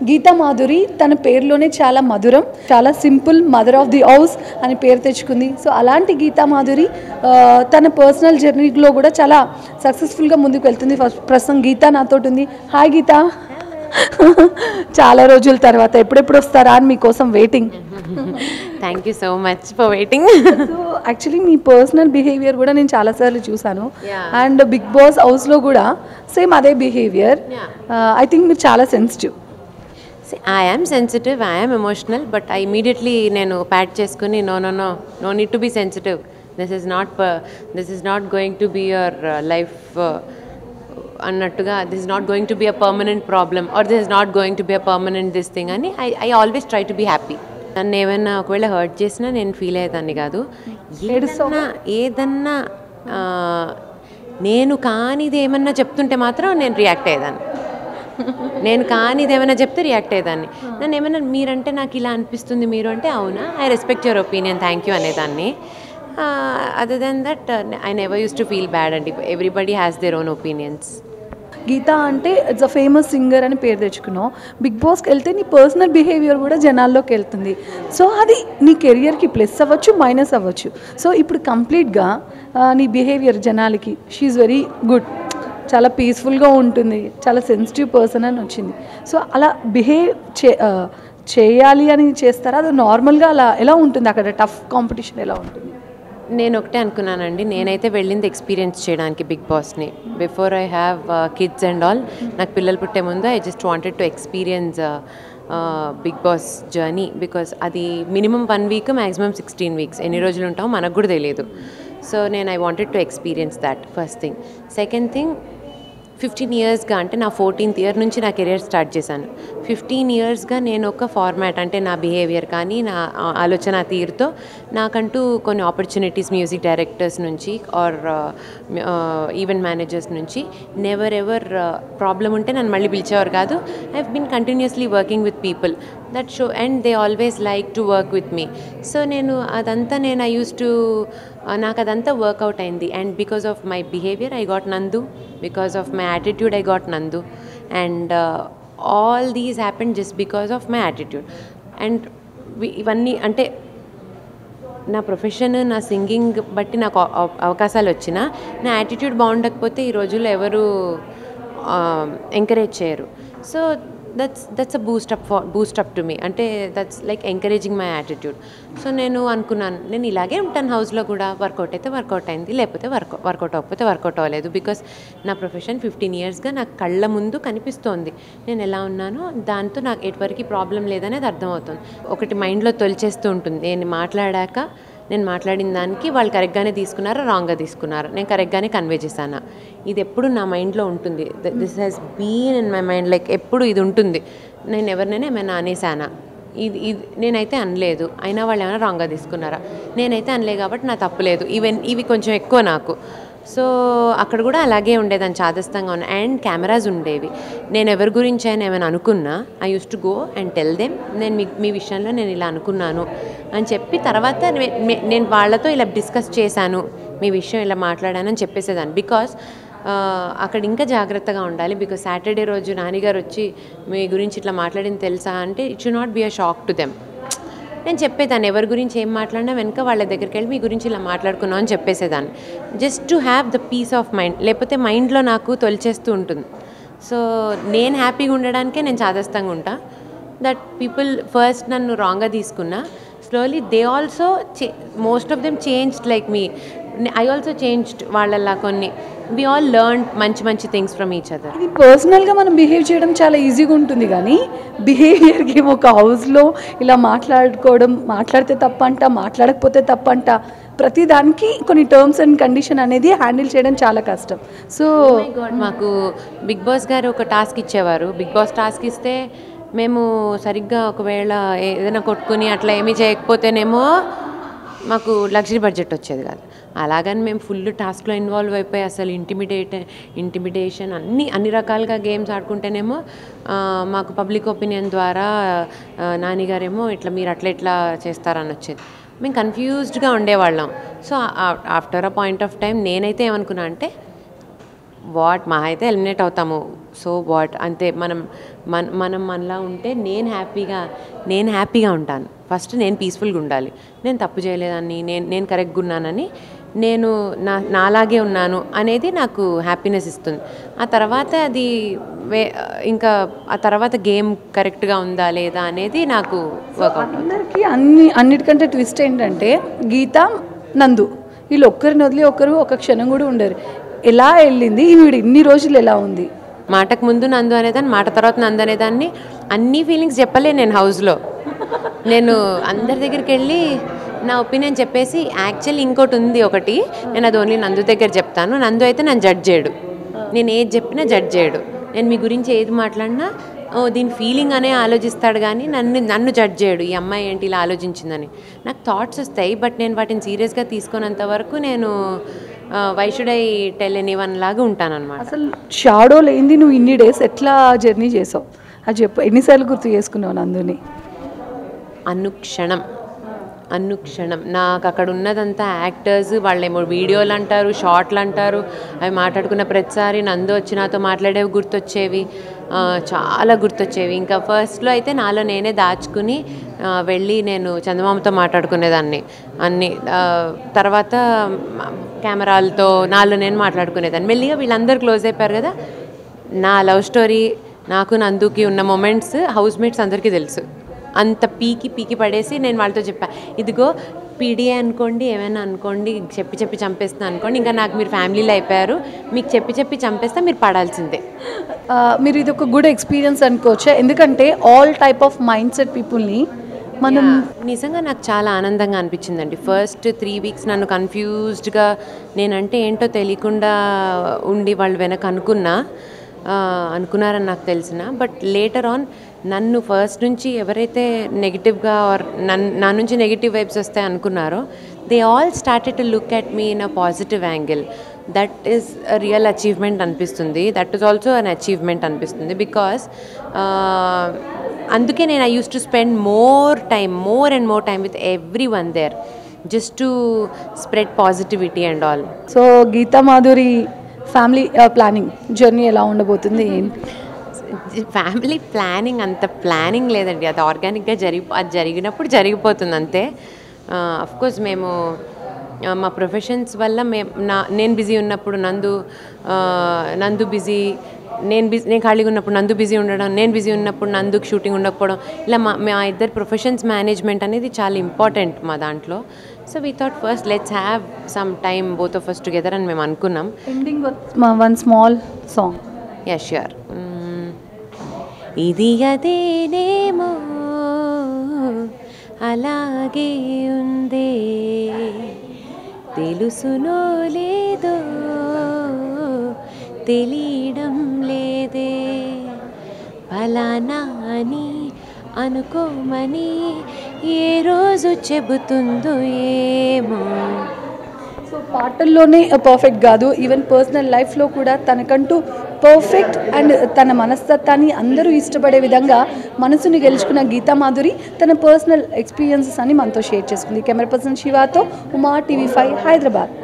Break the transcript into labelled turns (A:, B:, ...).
A: గీతా మాధురి తన పేరులోనే చాలా మధురం చాలా simple mother of the house అని పేరు తెచ్చుకుంది సో అలాంటి గీతా మాధురి ఆ, తన పర్సనల్ జర్నీలో కూడా చాలా సక్సెస్ఫుల్గా ముందుకు వెళ్తుంది ఫస్ట్ ప్రస్తుతం గీత నాతోటి ఉంది హాయ్ గీత చాలా రోజుల తర్వాత ఎప్పుడెప్పుడు వస్తారా అని మీకోసం waiting
B: thank you so much for waiting
A: so actually మీ పర్సనల్ బిహేవియర్ కూడా నేను చాలాసార్లు చూసాను
B: Yeah.
A: అండ్ బిగ్ బాస్ హౌస్లో కూడా సేమ్ అదే బిహేవియర్ ఐ థింక్ మీరు చాలా sensitive
B: I am sensitive I am emotional but I immediately నేను ప్యాట్ చేసుకుని no no no no need to be sensitive this is not this is not going to be your life అన్నట్టుగా this is not going to be a permanent problem or this is not going to be a permanent this thing అని I I always try to be happy నన్ను ఏమైనా ఒకవేళ hurt చేసినా నేను feel అయ్యేదాన్ని కాదు ఏదన్నా ఏదన్నా ఆ, నేను కానిది ఏమన్నా చెప్తుంటే మాత్రం నేను రియాక్ట్ అయ్యేదాన్ని నేను కానిది ఏమైనా చెప్తే రియాక్ట్ అయ్యేదాన్ని నన్ను ఏమైనా మీరంటే నాకు ఇలా అనిపిస్తుంది మీరు అంటే అవునా I respect your opinion thank you అనేదాన్ని other than that I never use to feel bad అండి everybody has their own opinions
A: Geetha అంటే ఇట్స్ అ ఫేమస్ సింగర్ అని పేరు తెచ్చుకున్నావు బిగ్ బాస్కి వెళ్తే నీ పర్సనల్ బిహేవియర్ కూడా జనాల్లోకి వెళ్తుంది సో అది నీ కెరియర్కి ప్లస్ అవ్వచ్చు మైనస్ అవ్వచ్చు సో ఇప్పుడు కంప్లీట్గా నీ బిహేవియర్ జనాలకి షీఈ్ వెరీ గుడ్ చాలా పీస్ఫుల్గా ఉంటుంది చాలా సెన్సిటివ్ పర్సన్ అని వచ్చింది సో అలా బిహేవ్ చే ఆ, చేయాలి అని చేస్తారా అది నార్మల్గా అలా ఎలా ఉంటుంది అక్కడ టఫ్ కాంపిటీషన్ ఎలా ఉంటుంది
B: నేను ఒకటే అనుకున్నానండి నేనైతే వెళ్ళింది ఎక్స్పీరియన్స్ చేయడానికి బిగ్ బాస్ని before I have kids and all నాకు పిల్లలు పుట్టే ముందు I just wanted to experience Bigg Boss journey because అది minimum one week maximum sixteen weeks ఎన్ని రోజులు ఉంటామో మనకు కూడా తెలియదు సో నేను I wanted to experience that first thing second thing fifteen ఇయర్స్గా అంటే నా ఫోర్టీన్త్ ఇయర్ నుంచి నా కెరియర్ స్టార్ట్ చేశాను ఫిఫ్టీన్ ఇయర్స్గా నేను ఒక ఫార్మాట్ అంటే నా బిహేవియర్ కానీ నా ఆ, ఆలోచన తీరుతో నాకంటూ కొన్ని ఆపర్చునిటీస్ మ్యూజిక్ డైరెక్టర్స్ నుంచి ఆర్ ఈవెంట్ మేనేజర్స్ నుంచి నెవర్ ఎవర్ ప్రాబ్లం ఉంటే నన్ను మళ్ళీ పిలిచేవారు కాదు I have been continuously working with people that show and they always like to work with me so నేను అదంతా నేను ఐ యూస్ టు నాకు అదంతా వర్కౌట్ అయింది and because of my behaviour I got నందు because of my attitude I got నందు and all these happen just because of my attitude and ఇవన్నీ అంటే నా ప్రొఫెషన్ నా సింగింగ్ బట్టి నాకు అవ- అవ- అవకాశాలు వచ్చినా నా యాటిట్యూడ్ బాగుండకపోతే ఈ రోజుల్లో ఎవరు ఎంకరేజ్ చేయరు so that's that's a boost up for boost up to me అంటే that's like encouraging my attitude so నేను అనుకున్నాను నేను ఇలాగే ఉంటాను హౌస్లో కూడా వర్కౌట్ అయితే వర్కౌట్ అయింది లేకపోతే వర్క్ వర్కౌట్ అవ్వకపోతే వర్కౌట్ అవ్వలేదు బికాస్ నా ప్రొఫెషన్ ఫిఫ్టీన్ ఇయర్స్గా నాకు కళ్ళ ముందు కనిపిస్తోంది నేను ఎలా ఉన్నానో దాంతో నాకు ఎటువరకు ప్రాబ్లం లేదనేది అర్థమవుతుంది ఒకటి మైండ్లో తొలిచేస్తూ ఉంటుంది నేను మాట్లాడాక నేను మాట్లాడిన దానికి వాళ్ళు కరెక్ట్గానే తీసుకున్నారా రాంగ్గా తీసుకున్నారా నేను కరెక్ట్గానే కన్వే చేశానా ఇది ఎప్పుడు నా మైండ్లో ఉంటుంది this has been in my mind like ఎప్పుడు ఇది ఉంటుంది నేను ఎవరినైనా ఏమైనా అనేసానా ఇది ఇది నేనైతే అనలేదు అయినా వాళ్ళు ఏమైనా రాంగ్గా తీసుకున్నారా నేనైతే అనలే కాబట్టి నా తప్పులేదు ఈవెన్ ఇవి కొంచెం ఎక్కువ నాకు సో అక్కడ కూడా అలాగే ఉండేదాన్ని చాదస్తంగా ఉన్న అండ్ కెమెరాస్ ఉండేవి నేను ఎవరి గురించి అయినా ఏమైనా అనుకున్నా I use to go and tell them నేను మీ మీ విషయంలో నేను ఇలా అనుకున్నాను అని చెప్పి తర్వాత నే- నే- నేను వాళ్ళతో ఇలా డిస్కస్ చేశాను మీ విషయం ఇలా మాట్లాడానని చెప్పేసేదాన్ని బికాస్ అక్కడ ఇంకా జాగ్రత్తగా ఉండాలి బికాస్ సాటర్డే రోజు నాన్నగారు వచ్చి మీ గురించి ఇట్లా మాట్లాడింది తెలుసా అంటే it should not be a shock to them నేను చెప్పేదాన్ని ఎవరి గురించి ఏం మాట్లాడినా వెనక వాళ్ళ దగ్గరికి వెళ్ళి మీ గురించి ఇలా మాట్లాడుకున్నాం అని చెప్పేసేదాన్ని just to have the peace of mind లేకపోతే మైండ్లో నాకు తొలిచేస్తూ ఉంటుంది సో నేను హ్యాపీగా ఉండడానికే నేను చాదస్తంగా ఉంటా దట్ పీపుల్ ఫస్ట్ నన్ను రాంగ్గా తీసుకున్నా slowly they also most of them changed like me I also changed వాళ్ళలా కొన్ని వి ఆల్ లెర్న్ మంచి మంచి థింగ్స్ ఫ్రమ్ ఈచ్ అదర్
A: ఇది పర్సనల్గా మనం బిహేవ్ చేయడం చాలా ఈజీగా ఉంటుంది కానీ బిహేవియర్కి ఒక హౌస్లో ఇలా మాట్లాడుకోవడం మాట్లాడితే తప్పంట మాట్లాడకపోతే తప్పంట ప్రతి దానికి కొన్ని టర్మ్స్ అండ్ కండిషన్ అనేది హ్యాండిల్ చేయడం చాలా కష్టం సో
B: గాడ్ మాకు బిగ్ బాస్ గారు ఒక టాస్క్ ఇచ్చేవారు బిగ్ బాస్ టాస్క్ ఇస్తే మేము సరిగ్గా ఒకవేళ ఏదైనా కొట్టుకుని అట్లా ఏమీ చేయకపోతేనేమో మాకు లగ్జరీ బడ్జెట్ వచ్చేది కాదు అలాగని మేము ఫుల్ టాస్క్లో ఇన్వాల్వ్ అయిపోయి అసలు ఇంటిమిడేట్ ఇంటిమిడేషన్ అన్ని అన్ని రకాలుగా గేమ్స్ ఆడుకుంటేనేమో ఆ, మాకు పబ్లిక్ ఒపీనియన్ ద్వారా ఆ, నానిగారేమో ఇట్లా మీరు అట్లా ఇట్లా చేస్తారని వచ్చేది మేము కన్ఫ్యూజ్డ్గా ఉండేవాళ్ళం so after a point of time నేనైతే ఏమనుకున్నా అంటే వాట్ మా అయితే ఎలిమినేట్ అవుతాము సో వాట్ అంతే మనం మన మనం మనలా ఉంటే నేను హ్యాపీగా నేను హ్యాపీగా ఉంటాను ఫస్ట్ నేను పీస్ఫుల్గా ఉండాలి నేను తప్పు చేయలేదని నేను నేను కరెక్ట్గా ఉన్నానని నేను నా నాలాగే ఉన్నాను అనేది నాకు హ్యాపీనెస్ ఇస్తుంది ఆ తర్వాత అది వే ఇంకా ఆ తర్వాత గేమ్ కరెక్ట్గా ఉందా లేదా అనేది నాకు వర్కౌట్
A: అందరికీ అన్ని అన్నిటికంటే ట్విస్ట్ ఏంటంటే గీత నందు వీళ్ళు ఒక్కరిని వదిలి ఒకరు ఒక క్షణం కూడా ఉండరు ఎలా వెళ్ళింది ఈవిడ ఇన్ని రోజులు ఎలా ఉంది
B: మాటకు ముందు నందు అనేదాన్ని మాట తర్వాత నందు అనేదాన్ని అన్ని ఫీలింగ్స్ చెప్పలే నేను హౌస్లో నేను అందరి దగ్గరికి వెళ్ళి నా ఒపీనియన్ చెప్పేసి యాక్చువల్లీ ఇంకోటి ఉంది ఒకటి నేను అది ఓన్లీ నందు దగ్గర చెప్తాను నందు అయితే నన్ను జడ్జ్ చేయడు నేను ఏది చెప్పినా జడ్జ్ చేయడు నేను మీ గురించి ఏది మాట్లాడినా ఓ దీని ఫీలింగ్ అనే ఆలోచిస్తాడు కానీ నన్ను నన్ను జడ్జ్ చేయడు ఈ అమ్మాయి ఏంటి ఇలా ఆలోచించిందని నాకు థాట్స్ వస్తాయి బట్ నేను వాటిని సీరియస్గా తీసుకున్నంత వరకు నేను why should I tell anyone లాగా ఉంటానన్నమాట
A: అసలు షాడో లేనిది నువ్వు ఇన్ని డేస్ ఎట్లా జర్నీ చేసావు అది చెప్పు ఎన్నిసార్లు గుర్తు చేసుకున్నావు నందుని
B: అనుక్షణం అనుక్షణం నాకు అక్కడ ఉన్నదంతా యాక్టర్స్ వాళ్ళేమో వీడియోలు అంటారు షార్ట్లు అంటారు అవి మాట్లాడుకున్న ప్రతిసారి నందు వచ్చి నాతో మాట్లాడేవి గుర్తొచ్చేవి ఆ, చాలా గుర్తొచ్చేవి ఇంకా ఫస్ట్లో అయితే నాలో నేనే దాచుకుని ఆ, వెళ్ళి నేను చందమామతో మాట్లాడుకునేదాన్ని అన్ని ఆ, తర్వాత కెమెరాలతో నాలో నేను మాట్లాడుకునేదాన్ని మెల్లిగా వీళ్ళందరూ క్లోజ్ అయిపోయారు కదా నా లవ్ స్టోరీ నాకు నందుకి ఉన్న మొమెంట్స్ హౌస్ మేట్స్ అందరికీ తెలుసు అంత పీకి పీకి పడేసి నేను వాళ్ళతో చెప్పా ఇదిగో పీడిఏ అనుకోండి ఏమైనా అనుకోండి చెప్పి చెప్పి చంపేస్తున్నా అనుకోండి ఇంకా నాకు మీరు ఫ్యామిలీలో అయిపోయారు మీకు చెప్పి చెప్పి చంపేస్తే మీరు పడాల్సిందే
A: ఆ, మీరు ఇది ఒక గుడ్ ఎక్స్పీరియన్స్ అనుకోవచ్చా ఎందుకంటే all type of mindset పీపుల్ని మనం
B: నిజంగా నాకు చాలా ఆనందంగా అనిపించిందండి ఫస్ట్ త్రీ వీక్స్ నన్ను కన్ఫ్యూజ్డ్గా నేనంటే ఏంటో తెలియకుండా ఉండి వాళ్ళు వెనక అనుకున్నా ఆ, అనుకున్నారని నాకు తెలిసిన బట్ లేటర్ ఆన్ నన్ను ఫస్ట్ నుంచి ఎవరైతే నెగిటివ్గా ఆర్ నన్ నా నుంచి నెగిటివ్ వైబ్స్ వస్తాయి అనుకున్నారో they all started to look at me in a positive angle that is real achievement అనిపిస్తుంది that is also an achievement అనిపిస్తుంది బికాస్ అందుకే నేను I use to spend more time more and more time with everyone there just to spread positivity and all
A: so Geetha Madhuri family planning journey ఎలా ఉండబోతుంది ఏంటి
B: family planning అంత planning లేదండి అది ఆర్గానిక్గా జరిగి అది జరిగినప్పుడు జరిగిపోతుంది అంతే కోర్స్ మేము ఆ, మా ప్రొఫెషన్స్ వల్ల మేము నా నేను బిజీ ఉన్నప్పుడు నందు ఆ, నందు బిజీ నేను బిజీ నేను ఖాళీగా ఉన్నప్పుడు నందు బిజీ ఉండడం నేను బిజీ ఉన్నప్పుడు నందుకు షూటింగ్ ఉండకపోవడం ఇలా మా మా ఇద్దరు ప్రొఫెషన్స్ మేనేజ్మెంట్ అనేది చాలా ఇంపార్టెంట్ మా దాంట్లో so we thought first let's have some time both of first together అని మేము అనుకున్నాం
A: ending one small song
B: yeah sure ఇది అదేనేమో అలాగే ఉందే తెలుసునో లేదో తెలియడం లేదే ఫలానా అని అనుకోమని ఏ రోజు చెబుతుందో ఏమో
A: సో పాటల్లోనే పర్ఫెక్ట్ కాదు ఈవెన్ పర్సనల్ లైఫ్లో కూడా తనకంటూ పర్ఫెక్ట్ అండ్ తన మనస్తత్వాన్ని అందరూ ఇష్టపడే విధంగా మనసుని గెలుచుకున్న గీతా మాధురి తన పర్సనల్ ఎక్స్పీరియన్సెస్ అని మనతో షేర్ చేసుకుంది కెమెరా పర్సన్ శివాతో ఉమా టీవీ ఫైవ్ హైదరాబాద్